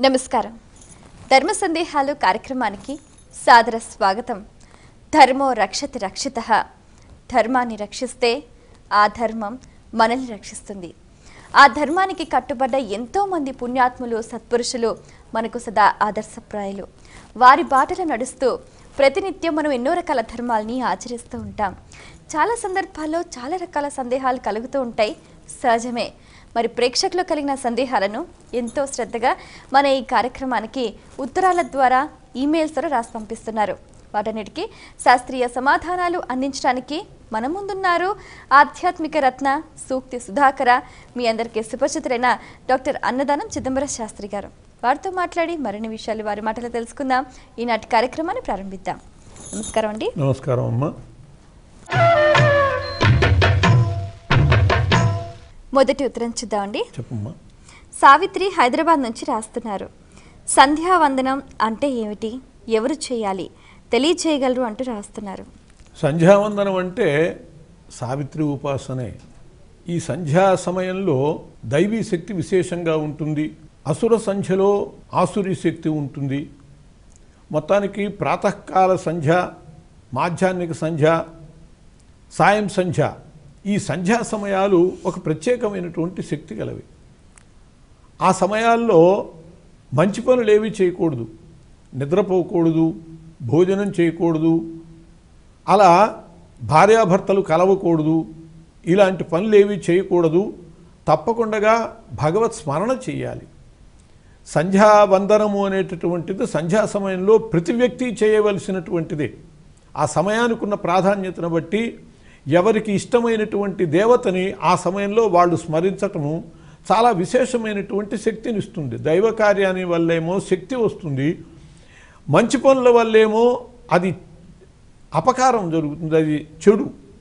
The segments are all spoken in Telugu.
నమస్కారం ధర్మ సందేహాలు కార్యక్రమానికి సాదర స్వాగతం ధర్మో రక్షతి రక్షిత ధర్మాన్ని రక్షిస్తే ఆ ధర్మం మనల్ని రక్షిస్తుంది ఆ ధర్మానికి కట్టుబడ్డ ఎంతో మంది పుణ్యాత్ములు సత్పురుషులు మనకు సదా ఆదర్శప్రాయులు వారి బాటలో నడుస్తూ ప్రతినిత్యం మనం ఎన్నో రకాల ధర్మాలని ఆచరిస్తూ ఉంటాం చాలా సందర్భాల్లో చాలా రకాల సందేహాలు కలుగుతూ ఉంటాయి సహజమే మరి ప్రేక్షకులు కలిగిన సందేహాలను ఎంతో శ్రద్ధగా మన ఈ కార్యక్రమానికి ఉత్తరాల ద్వారా ఈమెయిల్స్ ద్వారా రాసి పంపిస్తున్నారు వాటన్నిటికీ శాస్త్రీయ సమాధానాలు అందించడానికి మన ముందున్నారు ఆధ్యాత్మిక రత్న సూక్తి సుధాకర మీ అందరికీ సుపరిచితులైన డాక్టర్ అన్నదానం చిదంబర శాస్త్రి గారు వారితో మాట్లాడి మరిన్ని విషయాలు వారి మాటలు తెలుసుకుందాం ఈనాటి కార్యక్రమాన్ని ప్రారంభిద్దాం నమస్కారం అండి నమస్కారం అమ్మ మొదటి ఉత్తరం చూద్దామండి చెప్పమ్మా సావిత్రి హైదరాబాద్ నుంచి రాస్తున్నారు సంధ్యావందనం అంటే ఏమిటి ఎవరు చేయాలి తెలియచేయగలరు అంటూ రాస్తున్నారు సంధ్యావందనం అంటే సావిత్రి ఉపాసనే ఈ సంధ్యా సమయంలో దైవీ శక్తి విశేషంగా ఉంటుంది అసుర సంధ్యలో ఆసురి శక్తి ఉంటుంది మొత్తానికి ప్రాతకాల సంధ్య మాధ్యాహ్నిక సంధ్య సాయం సంధ్య ఈ సంధ్యా సమయాలు ఒక ప్రత్యేకమైనటువంటి శక్తి గలవి ఆ సమయాల్లో మంచి పనులు ఏవి చేయకూడదు నిద్రపోకూడదు భోజనం చేయకూడదు అలా భార్యాభర్తలు కలవకూడదు ఇలాంటి పనులు ఏవి చేయకూడదు తప్పకుండా భగవత్ స్మరణ చేయాలి సంధ్యావందనము అనేటటువంటిది సంధ్యా సమయంలో ప్రతి వ్యక్తి చేయవలసినటువంటిదే ఆ సమయానికి ఉన్న ప్రాధాన్యతను బట్టి ఎవరికి ఇష్టమైనటువంటి దేవతని ఆ సమయంలో వాళ్ళు స్మరించటము చాలా విశేషమైనటువంటి శక్తిని ఇస్తుంది దైవ కార్యాన్ని వల్లేమో శక్తి వస్తుంది మంచి పనుల వల్లేమో అది అపకారం జరుగుతుంది అది చెడు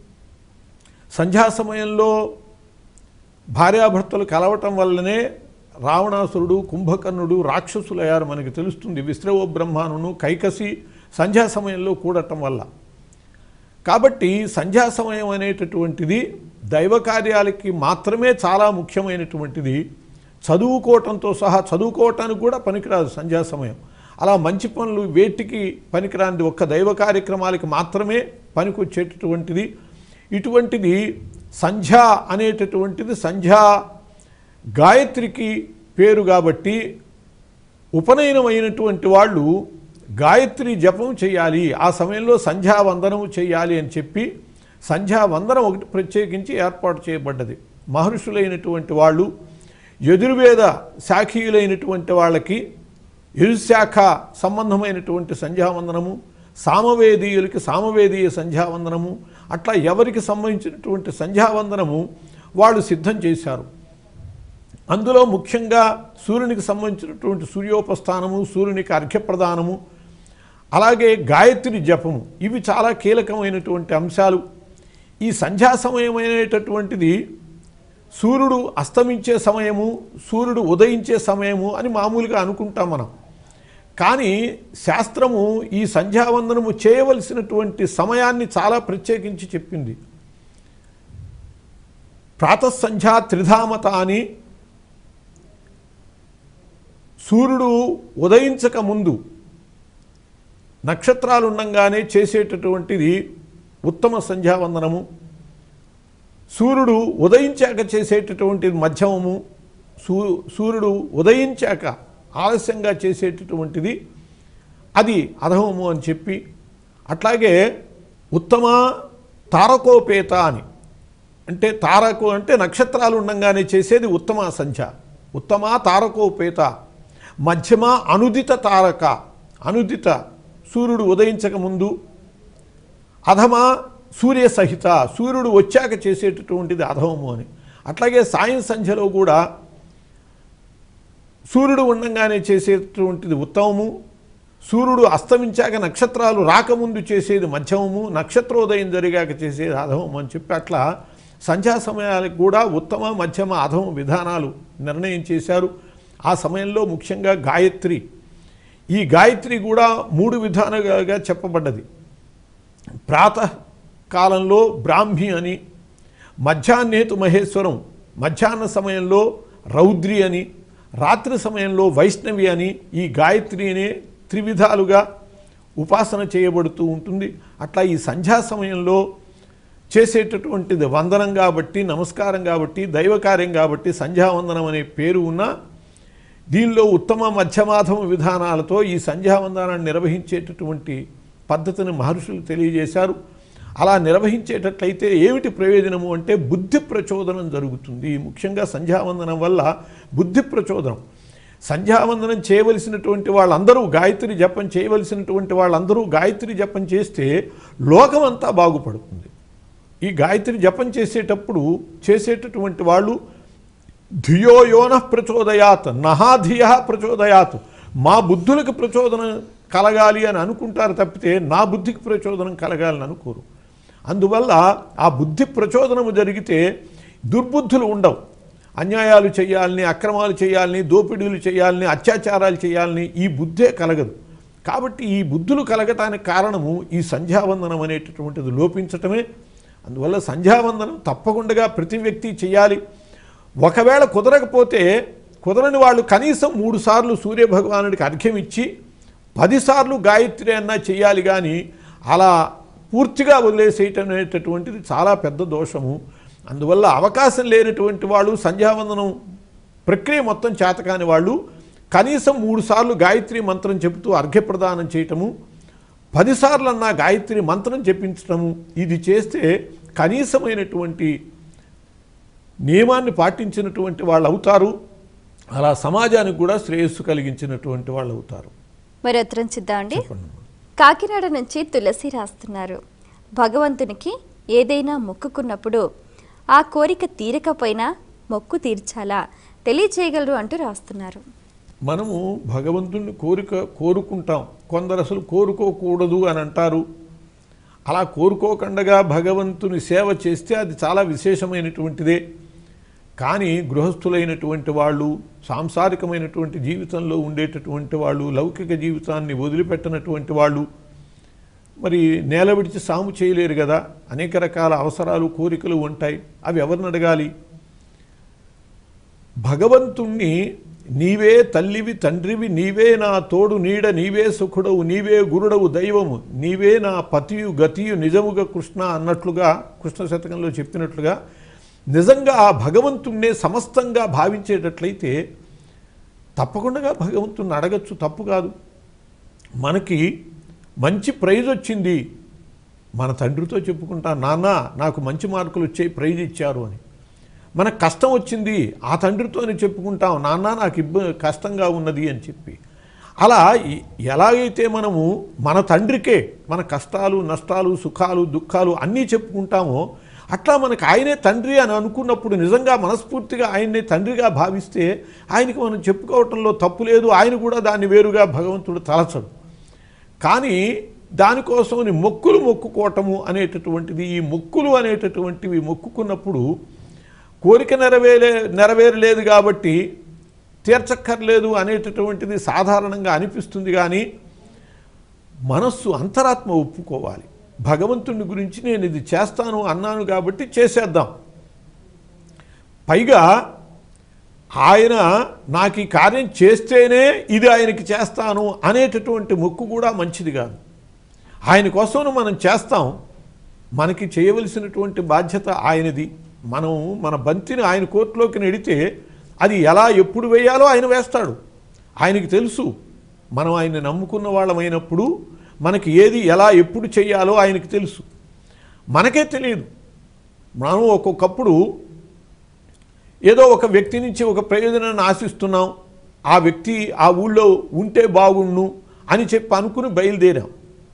సంధ్యా సమయంలో భార్యాభర్తలు కలవటం వల్లనే రావణాసురుడు కుంభకర్ణుడు రాక్షసులయ్యారు మనకి తెలుస్తుంది విశ్రవ బ్రహ్మానును కైకసి సంధ్యా సమయంలో కూడటం వల్ల కాబట్టి సంధ్యా సమయం అనేటటువంటిది దైవ కార్యాలకి మాత్రమే చాలా ముఖ్యమైనటువంటిది చదువుకోవటంతో సహా చదువుకోవటానికి కూడా పనికిరాదు సంధ్యా సమయం అలా మంచి పనులు వేటికి పనికిరానిది ఒక్క దైవ కార్యక్రమాలకి మాత్రమే పనికొచ్చేటటువంటిది ఇటువంటిది సంధ్య అనేటటువంటిది సంధ్యా గాయత్రికి పేరు కాబట్టి ఉపనయనమైనటువంటి వాళ్ళు గాయత్రి జపం చేయాలి ఆ సమయంలో సంధ్యావందనము చేయాలి అని చెప్పి సంధ్యావందనం ఒకటి ప్రత్యేకించి ఏర్పాటు చేయబడ్డది మహర్షులైనటువంటి వాళ్ళు యజుర్వేద శాఖీయులైనటువంటి వాళ్ళకి యజుశాఖ సంబంధమైనటువంటి సంధ్యావందనము సామవేదీయులకి సామవేదీయ సంధ్యావందనము అట్లా ఎవరికి సంబంధించినటువంటి సంధ్యావందనము వాళ్ళు సిద్ధం చేశారు అందులో ముఖ్యంగా సూర్యునికి సంబంధించినటువంటి సూర్యోపస్థానము సూర్యునికి అర్ఘ్యప్రదానము అలాగే గాయత్రి జపము ఇవి చాలా కీలకమైనటువంటి అంశాలు ఈ సంధ్యా సమయమైనటువంటిది సూర్యుడు అస్తమించే సమయము సూర్యుడు ఉదయించే సమయము అని మామూలుగా అనుకుంటాం మనం కానీ శాస్త్రము ఈ సంధ్యావందనము చేయవలసినటువంటి సమయాన్ని చాలా ప్రత్యేకించి చెప్పింది ప్రాతఃసంధ్యా త్రిధామత అని సూర్యుడు ఉదయించక ముందు నక్షత్రాలు ఉండంగానే చేసేటటువంటిది ఉత్తమ సంధ్యావందనము సూర్యుడు ఉదయించాక చేసేటటువంటిది మధ్యమము సూ సూర్యుడు ఉదయించాక ఆలస్యంగా చేసేటటువంటిది అది అధమము అని చెప్పి అట్లాగే ఉత్తమ తారకోపేత అని అంటే తారకు అంటే నక్షత్రాలు ఉండంగానే చేసేది ఉత్తమ సంధ్య ఉత్తమ తారకోపేత మధ్యమ అనుదిత తారక అనుదిత సూర్యుడు ఉదయించక ముందు అధమ సూర్య సహిత సూర్యుడు వచ్చాక చేసేటటువంటిది అధమము అని అట్లాగే సాయం సంధ్యలో కూడా సూర్యుడు ఉండంగానే చేసేటటువంటిది ఉత్తమము సూర్యుడు అస్తమించాక నక్షత్రాలు రాకముందు చేసేది మధ్యమము నక్షత్రోదయం జరిగాక చేసేది అధమము అని చెప్పి అట్లా సంధ్యా సమయాలకు కూడా ఉత్తమ మధ్యమ అధమ విధానాలు నిర్ణయం చేశారు ఆ సమయంలో ముఖ్యంగా గాయత్రి ఈ గాయత్రి కూడా మూడు విధాలుగా చెప్పబడ్డది ప్రాతః కాలంలో బ్రాహ్మి అని మధ్యాహ్నేతు మహేశ్వరం మధ్యాహ్న సమయంలో రౌద్రి అని రాత్రి సమయంలో వైష్ణవి అని ఈ గాయత్రిని త్రివిధాలుగా ఉపాసన చేయబడుతూ ఉంటుంది అట్లా ఈ సంధ్యా సమయంలో చేసేటటువంటిది వందనం కాబట్టి నమస్కారం కాబట్టి దైవకార్యం కాబట్టి సంధ్యావందనం అనే పేరు ఉన్న దీనిలో ఉత్తమ మధ్యమాధమ విధానాలతో ఈ సంధ్యావందనాన్ని నిర్వహించేటటువంటి పద్ధతిని మహర్షులు తెలియజేశారు అలా నిర్వహించేటట్లయితే ఏమిటి ప్రయోజనము అంటే బుద్ధి ప్రచోదనం జరుగుతుంది ముఖ్యంగా సంధ్యావందనం వల్ల బుద్ధి ప్రచోదనం సంధ్యావందనం చేయవలసినటువంటి వాళ్ళందరూ గాయత్రి జపం చేయవలసినటువంటి వాళ్ళందరూ గాయత్రి జపం చేస్తే లోకమంతా బాగుపడుతుంది ఈ గాయత్రి జపం చేసేటప్పుడు చేసేటటువంటి వాళ్ళు ధియో యోన ప్రచోదయాత్ నహాధియ ప్రచోదయాత్ మా బుద్ధులకు ప్రచోదనం కలగాలి అని అనుకుంటారు తప్పితే నా బుద్ధికి ప్రచోదనం కలగాలని అనుకోరు అందువల్ల ఆ బుద్ధి ప్రచోదనము జరిగితే దుర్బుద్ధులు ఉండవు అన్యాయాలు చేయాలని అక్రమాలు చేయాలని దోపిడీలు చేయాలని అత్యాచారాలు చేయాలని ఈ బుద్ధే కలగదు కాబట్టి ఈ బుద్ధులు కలగటానికి కారణము ఈ సంధ్యావందనం అనేటటువంటిది లోపించటమే అందువల్ల సంధ్యావందనం తప్పకుండా ప్రతి వ్యక్తి చేయాలి ఒకవేళ కుదరకపోతే కుదరని వాళ్ళు కనీసం మూడు సార్లు సూర్యభగవానుడికి అర్ఘ్యం ఇచ్చి పదిసార్లు గాయత్రి అన్నా చేయాలి కానీ అలా పూర్తిగా వదిలేసేయటం అనేటటువంటిది చాలా పెద్ద దోషము అందువల్ల అవకాశం లేనటువంటి వాళ్ళు సంధ్యావందనం ప్రక్రియ మొత్తం చేతకాని వాళ్ళు కనీసం మూడు సార్లు గాయత్రి మంత్రం చెబుతూ అర్ఘ్యప్రదానం చేయటము పదిసార్లన్నా గాయత్రి మంత్రం జపించటము ఇది చేస్తే కనీసమైనటువంటి నియమాన్ని పాటించినటువంటి వాళ్ళు అవుతారు అలా సమాజానికి కూడా శ్రేయస్సు కలిగించినటువంటి వాళ్ళు అవుతారు మరి ఉత్తరం చూద్దామండి చెప్పండి కాకినాడ నుంచి తులసి రాస్తున్నారు భగవంతునికి ఏదైనా మొక్కుకున్నప్పుడు ఆ కోరిక తీరకపోయినా మొక్కు తీర్చాలా తెలియచేయగలరు అంటూ రాస్తున్నారు మనము భగవంతుని కోరిక కోరుకుంటాం కొందరు అసలు కోరుకోకూడదు అని అంటారు అలా కోరుకోకుండా భగవంతుని సేవ చేస్తే అది చాలా విశేషమైనటువంటిదే కానీ గృహస్థులైనటువంటి వాళ్ళు సాంసారికమైనటువంటి జీవితంలో ఉండేటటువంటి వాళ్ళు లౌకిక జీవితాన్ని వదిలిపెట్టనటువంటి వాళ్ళు మరి నేల విడిచి సాము చేయలేరు కదా అనేక రకాల అవసరాలు కోరికలు ఉంటాయి అవి ఎవరిని అడగాలి భగవంతుణ్ణి నీవే తల్లివి తండ్రివి నీవే నా తోడు నీడ నీవే సుఖుడవు నీవే గురుడవు దైవము నీవే నా పతియు గతియు నిజముగా కృష్ణ అన్నట్లుగా కృష్ణ శతకంలో చెప్పినట్లుగా నిజంగా ఆ భగవంతుణ్ణే సమస్తంగా భావించేటట్లయితే తప్పకుండా భగవంతుణ్ణి అడగచ్చు తప్పు కాదు మనకి మంచి ప్రైజ్ వచ్చింది మన తండ్రితో చెప్పుకుంటా నాన్న నాకు మంచి మార్కులు వచ్చాయి ప్రైజ్ ఇచ్చారు అని మనకు కష్టం వచ్చింది ఆ తండ్రితోనే చెప్పుకుంటాం నాన్న నాకు ఇబ్బ కష్టంగా ఉన్నది అని చెప్పి అలా ఎ- ఎలాగైతే మనము మన తండ్రికే మన కష్టాలు నష్టాలు సుఖాలు దుఃఖాలు అన్నీ చెప్పుకుంటామో అట్లా మనకు ఆయనే తండ్రి అని అనుకున్నప్పుడు నిజంగా మనస్ఫూర్తిగా ఆయన్నే తండ్రిగా భావిస్తే ఆయనకి మనం చెప్పుకోవటంలో తప్పు లేదు ఆయన కూడా దాన్ని వేరుగా భగవంతుడు తలచడు కానీ దానికోసమని మొక్కులు మొక్కుకోవటము అనేటటువంటిది ఈ మొక్కులు అనేటటువంటివి మొక్కుకున్నప్పుడు కోరిక నెరవేరే నెరవేరలేదు కాబట్టి తీర్చక్కర్లేదు అనేటటువంటిది సాధారణంగా అనిపిస్తుంది కానీ మనస్సు అంతరాత్మ ఒప్పుకోవాలి భగవంతుని గురించి నేను ఇది చేస్తాను అన్నాను కాబట్టి చేసేద్దాం పైగా ఆయన నాకు ఈ కార్యం చేస్తేనే ఇది ఆయనకి చేస్తాను అనేటటువంటి మొక్కు కూడా మంచిది కాదు ఆయన కోసం మనం చేస్తాం మనకి చేయవలసినటువంటి బాధ్యత ఆయనది మనం మన బంతిని ఆయన కోర్టులోకి నెడితే అది ఎలా ఎప్పుడు వేయాలో ఆయన వేస్తాడు ఆయనకి తెలుసు మనం ఆయన్ని నమ్ముకున్న వాళ్ళమైనప్పుడు మనకి ఏది ఎలా ఎప్పుడు చేయాలో ఆయనకి తెలుసు మనకే తెలియదు మనం ఒక్కొక్కప్పుడు ఏదో ఒక వ్యక్తి నుంచి ఒక ప్రయోజనాన్ని ఆశిస్తున్నాం ఆ వ్యక్తి ఆ ఊళ్ళో ఉంటే బాగుండు అని చెప్పి అనుకుని బయలుదేరాం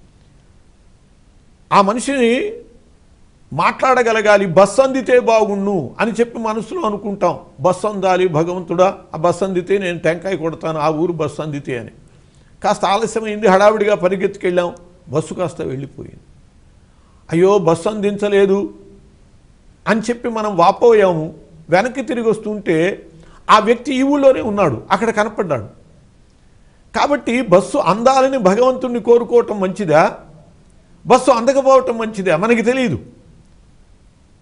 ఆ మనిషిని మాట్లాడగలగాలి బస్సు అందితే బాగుండు అని చెప్పి మనసులో అనుకుంటాం బస్సు అందాలి భగవంతుడా ఆ బస్సు అందితే నేను టెంకాయ కొడతాను ఆ ఊరు బస్సు అందితే అని కాస్త ఆలస్యమైంది హడావిడిగా పరిగెత్తుకెళ్ళాం బస్సు కాస్త వెళ్ళిపోయింది అయ్యో బస్సు అందించలేదు అని చెప్పి మనం వాపోయాము వెనక్కి తిరిగి వస్తుంటే ఆ వ్యక్తి ఈ ఊళ్ళోనే ఉన్నాడు అక్కడ కనపడ్డాడు కాబట్టి బస్సు అందాలని భగవంతుణ్ణి కోరుకోవటం మంచిదా బస్సు అందకపోవటం మంచిదా మనకి తెలియదు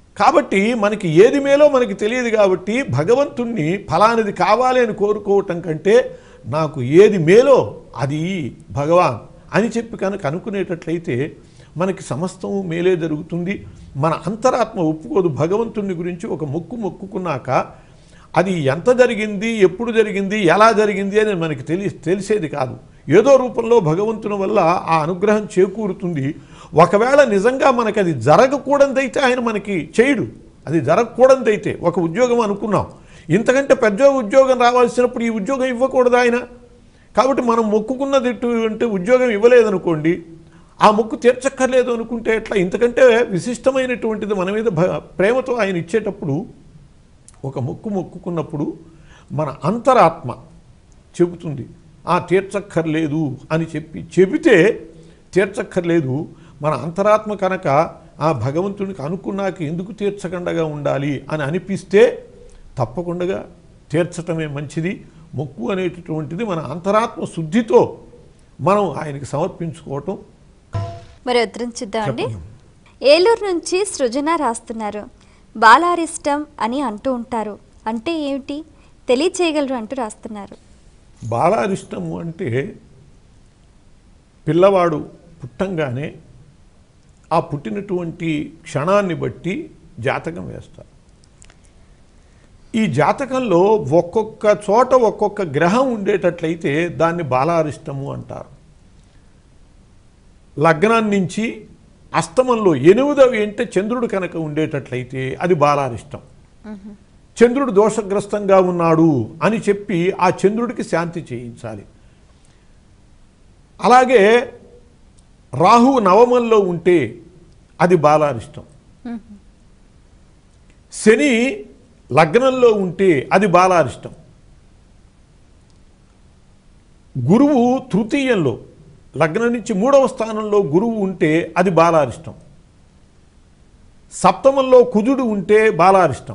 కాబట్టి మనకి ఏది మేలో మనకి తెలియదు కాబట్టి భగవంతుణ్ణి ఫలానిది కావాలి అని కోరుకోవటం కంటే నాకు ఏది మేలో అది భగవాన్ అని చెప్పి కనుక అనుకునేటట్లయితే మనకి సమస్తం మేలే జరుగుతుంది మన అంతరాత్మ ఒప్పుకోదు భగవంతుని గురించి ఒక మొక్కు మొక్కుకున్నాక అది ఎంత జరిగింది ఎప్పుడు జరిగింది ఎలా జరిగింది అని మనకి తెలి తెలిసేది కాదు ఏదో రూపంలో భగవంతుని వల్ల ఆ అనుగ్రహం చేకూరుతుంది ఒకవేళ నిజంగా మనకి అది జరగకూడదైతే ఆయన మనకి చేయడు అది జరగకూడదైతే ఒక ఉద్యోగం అనుకున్నాం ఇంతకంటే పెద్ద ఉద్యోగం రావాల్సినప్పుడు ఈ ఉద్యోగం ఇవ్వకూడదు ఆయన కాబట్టి మనం మొక్కుకున్నది అంటే ఉద్యోగం ఇవ్వలేదనుకోండి ఆ మొక్కు తీర్చక్కర్లేదు అనుకుంటే ఎట్లా ఇంతకంటే విశిష్టమైనటువంటిది మన మీద భ- ప్రేమతో ఆయన ఇచ్చేటప్పుడు ఒక మొక్కు మొక్కుకున్నప్పుడు మన అంతరాత్మ చెబుతుంది ఆ తీర్చక్కర్లేదు అని చెప్పి చెబితే తీర్చక్కర్లేదు మన అంతరాత్మ కనుక ఆ భగవంతునికి అనుకున్నాక ఎందుకు తీర్చకుండా ఉండాలి అని అనిపిస్తే తప్పకుండా తీర్చటమే మంచిది మొక్కు అనేటటువంటిది మన అంతరాత్మ శుద్ధితో మనం ఆయనకి సమర్పించుకోవటం మరి ఉత్తరం చూద్దామండి ఏలూరు నుంచి సృజన రాస్తున్నారు బాలారిష్టం అని అంటూ ఉంటారు అంటే ఏమిటి తెలియచేయగలరు అంటూ రాస్తున్నారు బాలారిష్టము అంటే పిల్లవాడు పుట్టంగానే ఆ పుట్టినటువంటి క్షణాన్ని బట్టి జాతకం వేస్తారు ఈ జాతకంలో ఒక్కొక్క చోట ఒక్కొక్క గ్రహం ఉండేటట్లయితే దాన్ని బాలారిష్టము అంటారు లగ్నం నుంచి అస్తమంలో ఎనిమిదవ ఏంటే చంద్రుడు కనుక ఉండేటట్లయితే అది బాలారిష్టం చంద్రుడు దోషగ్రస్తంగా ఉన్నాడు అని చెప్పి ఆ చంద్రుడికి శాంతి చేయించాలి అలాగే రాహు నవమంలో ఉంటే అది బాలారిష్టం శని లగ్నంలో ఉంటే అది బాలారిష్టం గురువు తృతీయంలో లగ్నం నుంచి మూడవ స్థానంలో గురువు ఉంటే అది బాలారిష్టం సప్తమంలో కుజుడు ఉంటే బాలారిష్టం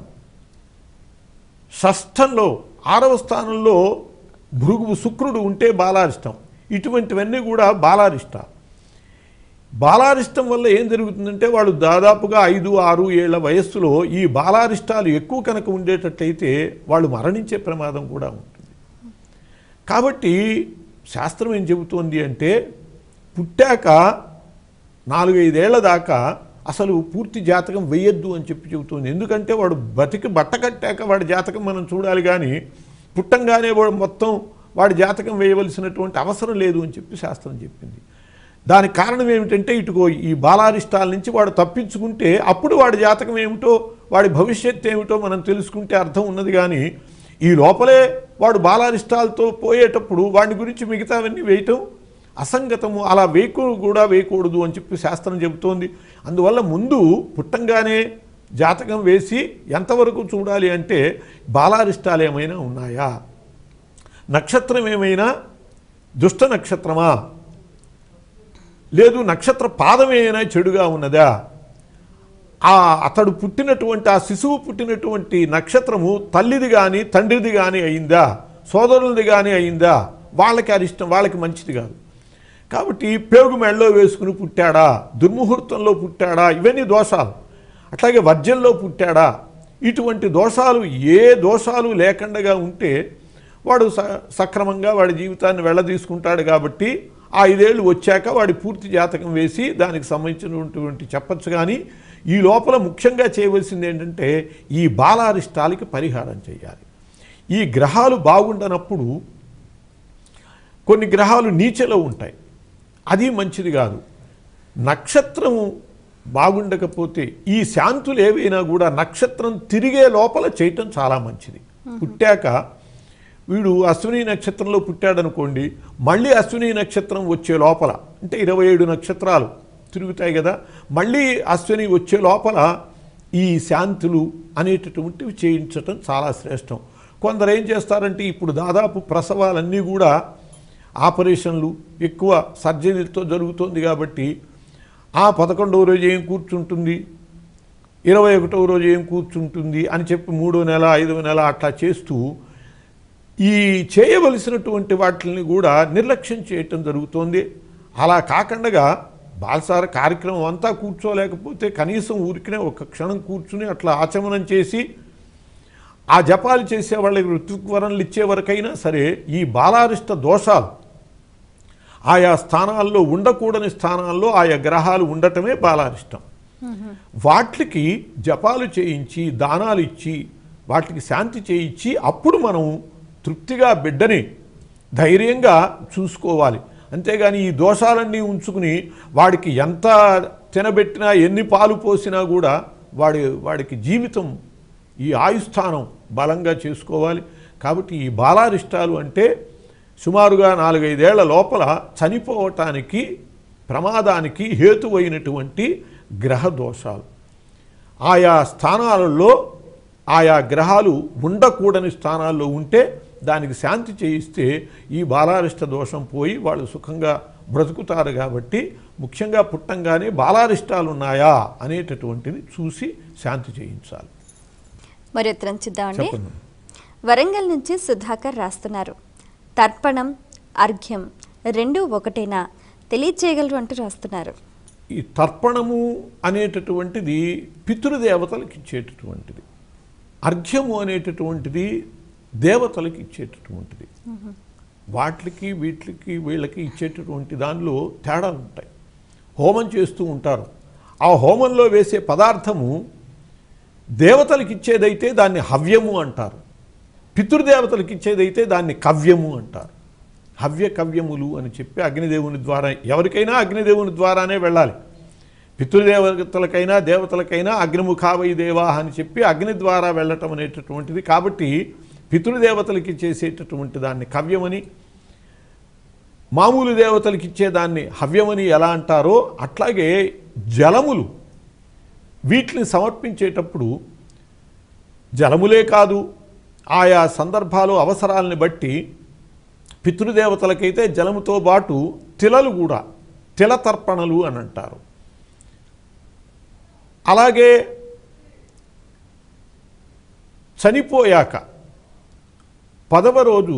షష్ఠంలో ఆరవ స్థానంలో భృగువు శుక్రుడు ఉంటే బాలారిష్టం ఇటువంటివన్నీ కూడా బాలారిష్ట బాలారిష్టం వల్ల ఏం జరుగుతుందంటే వాళ్ళు దాదాపుగా ఐదు ఆరు ఏళ్ల వయస్సులో ఈ బాలారిష్టాలు ఎక్కువ కనుక ఉండేటట్లయితే వాళ్ళు మరణించే ప్రమాదం కూడా ఉంటుంది కాబట్టి శాస్త్రం ఏం చెబుతోంది అంటే పుట్టాక నాలుగైదేళ్ల దాకా అసలు పూర్తి జాతకం వేయొద్దు అని చెప్పి చెబుతుంది ఎందుకంటే వాడు బతికి బట్ట కట్టాక వాడి జాతకం మనం చూడాలి కానీ పుట్టంగానే వాడు మొత్తం వాడి జాతకం వేయవలసినటువంటి అవసరం లేదు అని చెప్పి శాస్త్రం చెప్పింది దానికి కారణం ఏమిటంటే ఇటుకో ఈ బాలారిష్టాల నుంచి వాడు తప్పించుకుంటే అప్పుడు వాడి జాతకం ఏమిటో వాడి భవిష్యత్తు ఏమిటో మనం తెలుసుకుంటే అర్థం ఉన్నది కానీ ఈ లోపలే వాడు బాలారిష్టాలతో పోయేటప్పుడు వాడి గురించి మిగతావన్నీ వేయటం అసంగతము అలా వేయకూ కూడా వేయకూడదు అని చెప్పి శాస్త్రం చెబుతోంది అందువల్ల ముందు పుట్టంగానే జాతకం వేసి ఎంతవరకు చూడాలి అంటే బాలారిష్టాలు ఏమైనా ఉన్నాయా నక్షత్రం ఏమైనా దుష్ట నక్షత్రమా లేదు నక్షత్ర పాదం ఏమైనా చెడుగా ఉన్నదా ఆ అతడు పుట్టినటువంటి ఆ శిశువు పుట్టినటువంటి నక్షత్రము తల్లిది కానీ తండ్రిది కానీ అయిందా సోదరులది కానీ అయిందా వాళ్ళకి అరిష్టం వాళ్ళకి మంచిది కాదు కాబట్టి పేగు మెళ్ళలో వేసుకుని పుట్టాడా దుర్ముహూర్తంలో పుట్టాడా ఇవన్నీ దోషాలు అట్లాగే వర్జ్యంలో పుట్టాడా ఇటువంటి దోషాలు ఏ దోషాలు లేకుండా ఉంటే వాడు స- సక్రమంగా వాడి జీవితాన్ని వెళ్ళదీసుకుంటాడు కాబట్టి ఆ ఐదేళ్ళు వచ్చాక వాడి పూర్తి జాతకం వేసి దానికి సంబంధించినటువంటి చెప్పచ్చు కానీ ఈ లోపల ముఖ్యంగా చేయవలసింది ఏంటంటే ఈ బాలారిష్టాలకి పరిహారం చేయాలి ఈ గ్రహాలు బాగుండనప్పుడు కొన్ని గ్రహాలు నీచలో ఉంటాయి అది మంచిది కాదు నక్షత్రం బాగుండకపోతే ఈ శాంతులు ఏవైనా కూడా నక్షత్రం తిరిగే లోపల చేయటం చాలా మంచిది పుట్టాక వీడు అశ్విని నక్షత్రంలో పుట్టాడనుకోండి మళ్ళీ అశ్విని నక్షత్రం వచ్చే లోపల అంటే ఇరవై ఏడు నక్షత్రాలు తిరుగుతాయి కదా మళ్ళీ అశ్విని వచ్చే లోపల ఈ శాంతులు అనేటటువంటివి చేయించటం చాలా శ్రేష్టం కొందరు ఏం చేస్తారంటే ఇప్పుడు దాదాపు ప్రసవాలన్నీ కూడా ఆపరేషన్లు ఎక్కువ సర్జరీలతో జరుగుతోంది కాబట్టి ఆ పదకొండవ రోజు ఏం కూర్చుంటుంది ఇరవై ఒకటవ రోజు ఏం కూర్చుంటుంది అని చెప్పి మూడో నెల ఐదవ నెల అట్లా చేస్తూ ఈ చేయవలసినటువంటి వాటిని కూడా నిర్లక్ష్యం చేయటం జరుగుతోంది అలా కాకుండా బాలసార కార్యక్రమం అంతా కూర్చోలేకపోతే కనీసం ఊరికినే ఒక క్షణం కూర్చుని అట్లా ఆచమనం చేసి ఆ జపాలు చేసే వాళ్ళకి ఋతువరణలు ఇచ్చే వరకైనా సరే ఈ బాలారిష్ట దోషాలు ఆయా స్థానాల్లో ఉండకూడని స్థానాల్లో ఆయా గ్రహాలు ఉండటమే బాలారిష్టం వాటికి జపాలు చేయించి దానాలు ఇచ్చి వాటికి శాంతి చేయించి అప్పుడు మనం తృప్తిగా బిడ్డని ధైర్యంగా చూసుకోవాలి అంతేగాని ఈ దోషాలన్నీ ఉంచుకుని వాడికి ఎంత తినబెట్టినా ఎన్ని పాలు పోసినా కూడా వాడి వాడికి జీవితం ఈ ఆయుస్థానం బలంగా చేసుకోవాలి కాబట్టి ఈ బాలారిష్టాలు అంటే సుమారుగా నాలుగైదేళ్ల లోపల చనిపోవటానికి ప్రమాదానికి హేతువైనటువంటి గ్రహ దోషాలు ఆయా స్థానాలలో ఆయా గ్రహాలు ఉండకూడని స్థానాల్లో ఉంటే దానికి శాంతి చేయిస్తే ఈ బాలారిష్ట దోషం పోయి వాళ్ళు సుఖంగా బ్రతుకుతారు కాబట్టి ముఖ్యంగా పుట్టంగానే బాలారిష్టాలు ఉన్నాయా అనేటటువంటిది చూసి శాంతి చేయించాలి మరి ఉత్తరం చూద్దామండి చెప్పండి వరంగల్ నుంచి సుధాకర్ రాస్తున్నారు తర్పణం అర్ఘ్యం రెండు ఒకటేనా తెలియచేయగలరు అంటూ రాస్తున్నారు ఈ తర్పణము అనేటటువంటిది పితృదేవతలకు ఇచ్చేటటువంటిది అర్ఘ్యము అనేటటువంటిది దేవతలకు ఇచ్చేటటువంటిది వాటికి వీటికి వీళ్ళకి ఇచ్చేటటువంటి దానిలో తేడాలు ఉంటాయి హోమం చేస్తూ ఉంటారు ఆ హోమంలో వేసే పదార్థము దేవతలకు ఇచ్చేదైతే దాన్ని హవ్యము అంటారు పితృదేవతలకు ఇచ్చేదైతే దాన్ని కవ్యము అంటారు హవ్య కవ్యములు అని చెప్పి అగ్నిదేవుని ద్వారా ఎవరికైనా అగ్నిదేవుని ద్వారానే వెళ్ళాలి పితృదేవతలకైనా దేవతలకైనా అగ్నిముఖావై దేవా అని చెప్పి అగ్ని ద్వారా వెళ్ళటం అనేటటువంటిది కాబట్టి పితృదేవతలకి చేసేటటువంటి దాన్ని కవ్యమని మామూలు దేవతలకి ఇచ్చేదాన్ని హవ్యమని ఎలా అంటారో అట్లాగే జలములు వీటిని సమర్పించేటప్పుడు జలములే కాదు ఆయా సందర్భాలు అవసరాలని బట్టి పితృదేవతలకైతే జలముతో పాటు తిలలు కూడా తిల తర్పణలు అని అంటారు అలాగే చనిపోయాక పదవ రోజు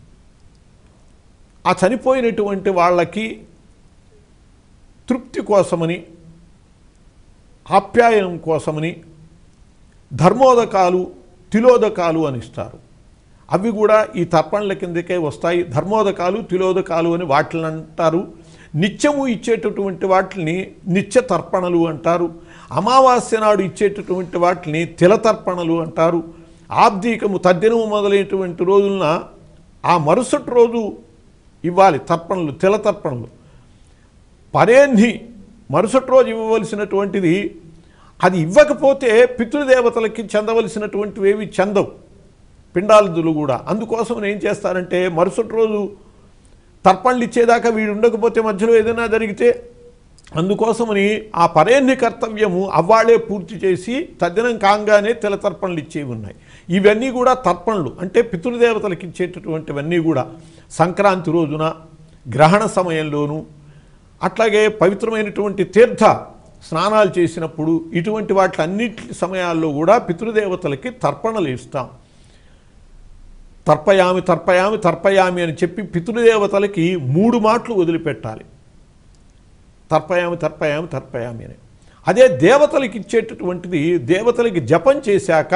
ఆ చనిపోయినటువంటి వాళ్ళకి తృప్తి కోసమని ఆప్యాయనం కోసమని ధర్మోదకాలు తిలోదకాలు అని ఇస్తారు అవి కూడా ఈ తర్పణల కిందకే వస్తాయి ధర్మోదకాలు తిలోదకాలు అని వాటిని అంటారు నిత్యము ఇచ్చేటటువంటి వాటిని నిత్య తర్పణలు అంటారు అమావాస్య నాడు ఇచ్చేటటువంటి వాటిని తిలతర్పణలు అంటారు ఆబ్దీకము తద్దినము మొదలైనటువంటి రోజులన ఆ మరుసటి రోజు ఇవ్వాలి తర్పణలు తిలతర్పణలు పరేన్ని మరుసటి రోజు ఇవ్వవలసినటువంటిది అది ఇవ్వకపోతే పితృదేవతలకి చెందవలసినటువంటివి ఏవి చెందవు పిండాలుదులు కూడా అందుకోసం ఏం చేస్తారంటే మరుసటి రోజు తర్పణలు ఇచ్చేదాకా వీడు ఉండకపోతే మధ్యలో ఏదైనా జరిగితే అందుకోసమని ఆ పరేణ్య కర్తవ్యము అవ్వాళే పూర్తి చేసి తద్దినం కాంగానే తెల తర్పణలు ఇచ్చేవి ఉన్నాయి ఇవన్నీ కూడా తర్పణలు అంటే పితృదేవతలకు ఇచ్చేటటువంటివన్నీ కూడా సంక్రాంతి రోజున గ్రహణ సమయంలోనూ అట్లాగే పవిత్రమైనటువంటి తీర్థ స్నానాలు చేసినప్పుడు ఇటువంటి వాటిలన్నిటి సమయాల్లో కూడా పితృదేవతలకి తర్పణలు ఇస్తాం తర్పయామి తర్పయామి తర్పయామి అని చెప్పి పితృదేవతలకి మూడు మాటలు వదిలిపెట్టాలి తర్పయామి తర్పయామి తర్పయామి అని అదే దేవతలకి ఇచ్చేటటువంటిది దేవతలకి జపం చేశాక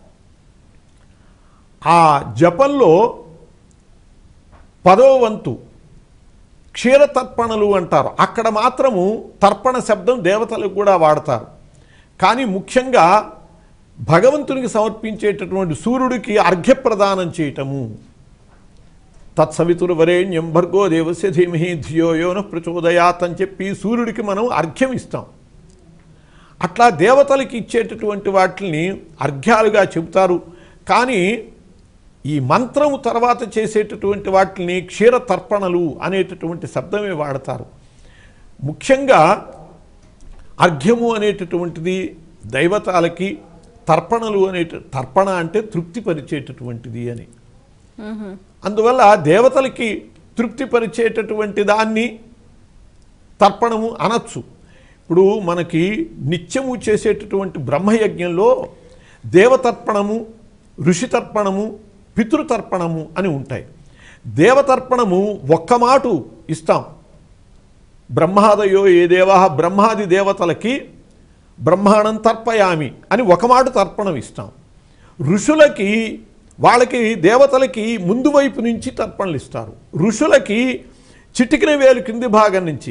ఆ జపంలో పదవ వంతు క్షీరతర్పణలు అంటారు అక్కడ మాత్రము తర్పణ శబ్దం దేవతలకు కూడా వాడతారు కానీ ముఖ్యంగా భగవంతునికి సమర్పించేటటువంటి సూర్యుడికి అర్ఘ్యప్రదానం చేయటము తత్సవితురు వరేణ్యం భర్గో దేవస్య ధీమహి ధియో యోన ప్రచోదయాత్ అని చెప్పి సూర్యుడికి మనం అర్ఘ్యం ఇస్తాం అట్లా దేవతలకి ఇచ్చేటటువంటి వాటిని అర్ఘ్యాలుగా చెబుతారు కానీ ఈ మంత్రము తర్వాత చేసేటటువంటి వాటిని క్షీర తర్పణలు అనేటటువంటి శబ్దమే వాడతారు ముఖ్యంగా అర్ఘ్యము అనేటటువంటిది దైవతాలకి తర్పణలు అనే తర్పణ అంటే తృప్తిపరిచేటటువంటిది అని అందువల్ల దేవతలకి తృప్తిపరిచేటటువంటి దాన్ని తర్పణము అనొచ్చు ఇప్పుడు మనకి నిత్యము చేసేటటువంటి బ్రహ్మయజ్ఞంలో దేవతర్పణము ఋషితర్పణము పితృతర్పణము అని ఉంటాయి దేవతర్పణము ఒక్క మాటు ఇస్తాం బ్రహ్మాదయో ఏ దేవా బ్రహ్మాది దేవతలకి బ్రహ్మాండం తర్పయామి అని ఒక మాట తర్పణం ఇస్తాం ఋషులకి వాళ్ళకి దేవతలకి ముందు వైపు నుంచి తర్పణలు ఇస్తారు ఋషులకి చిటికిన వేలు కింది భాగం నుంచి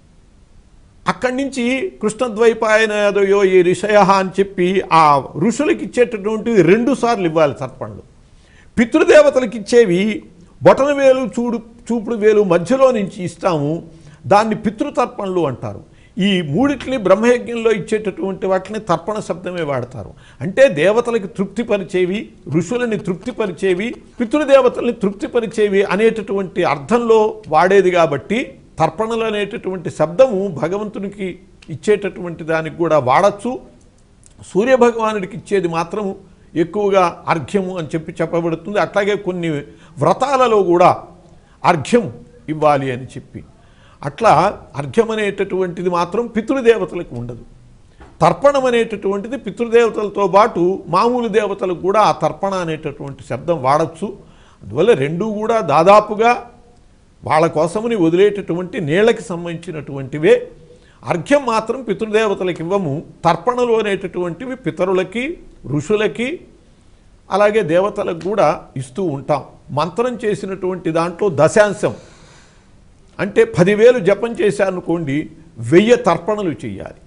అక్కడి నుంచి కృష్ణద్వైపాయనయో ఈ ఋషయ అని చెప్పి ఆ ఋషులకి ఇచ్చేటటువంటి రెండు సార్లు ఇవ్వాలి తర్పణలు పితృదేవతలకు ఇచ్చేవి బొటన వేలు చూడు చూపుడు వేలు మధ్యలో నుంచి ఇస్తాము దాన్ని పితృతర్పణలు అంటారు ఈ మూడిటిని బ్రహ్మయజ్ఞంలో ఇచ్చేటటువంటి వాటిని తర్పణ శబ్దమే వాడతారు అంటే దేవతలకి తృప్తిపరిచేవి ఋషులని తృప్తిపరిచేవి పితృదేవతల్ని తృప్తిపరిచేవి అనేటటువంటి అర్థంలో వాడేది కాబట్టి తర్పణలు అనేటటువంటి శబ్దము భగవంతునికి ఇచ్చేటటువంటి దానికి కూడా వాడచ్చు సూర్యభగవానుడికి ఇచ్చేది మాత్రము ఎక్కువగా అర్ఘ్యము అని చెప్పి చెప్పబడుతుంది అట్లాగే కొన్ని వ్రతాలలో కూడా అర్ఘ్యం ఇవ్వాలి అని చెప్పి అట్లా అర్ఘ్యం అనేటటువంటిది మాత్రం పితృదేవతలకు ఉండదు తర్పణం అనేటటువంటిది పితృదేవతలతో పాటు మామూలు దేవతలకు కూడా ఆ తర్పణ అనేటటువంటి శబ్దం వాడచ్చు అందువల్ల రెండూ కూడా దాదాపుగా వాళ్ళ కోసమని వదిలేటటువంటి నీళ్ళకి సంబంధించినటువంటివే అర్ఘ్యం మాత్రం పితృదేవతలకు ఇవ్వము తర్పణలు అనేటటువంటివి పితరులకి ఋషులకి అలాగే దేవతలకు కూడా ఇస్తూ ఉంటాం మంత్రం చేసినటువంటి దాంట్లో దశాంశం అంటే పదివేలు జపం చేశారనుకోండి వెయ్యి తర్పణలు చేయాలి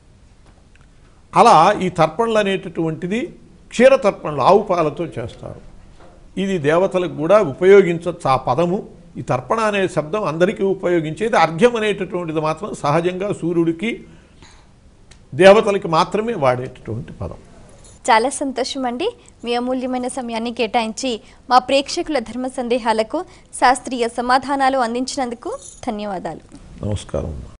అలా ఈ తర్పణలు అనేటటువంటిది క్షీర తర్పణలు ఆవు పాలతో చేస్తారు ఇది దేవతలకు కూడా ఉపయోగించవచ్చు ఆ పదము ఈ తర్పణ అనే శబ్దం అందరికీ ఉపయోగించేది అర్ఘ్యం అనేటటువంటిది మాత్రం సహజంగా సూర్యుడికి దేవతలకి మాత్రమే వాడేటటువంటి పదం చాలా సంతోషం అండి మీ అమూల్యమైన సమయాన్ని కేటాయించి మా ప్రేక్షకుల ధర్మ సందేహాలకు శాస్త్రీయ సమాధానాలు అందించినందుకు ధన్యవాదాలు నమస్కారం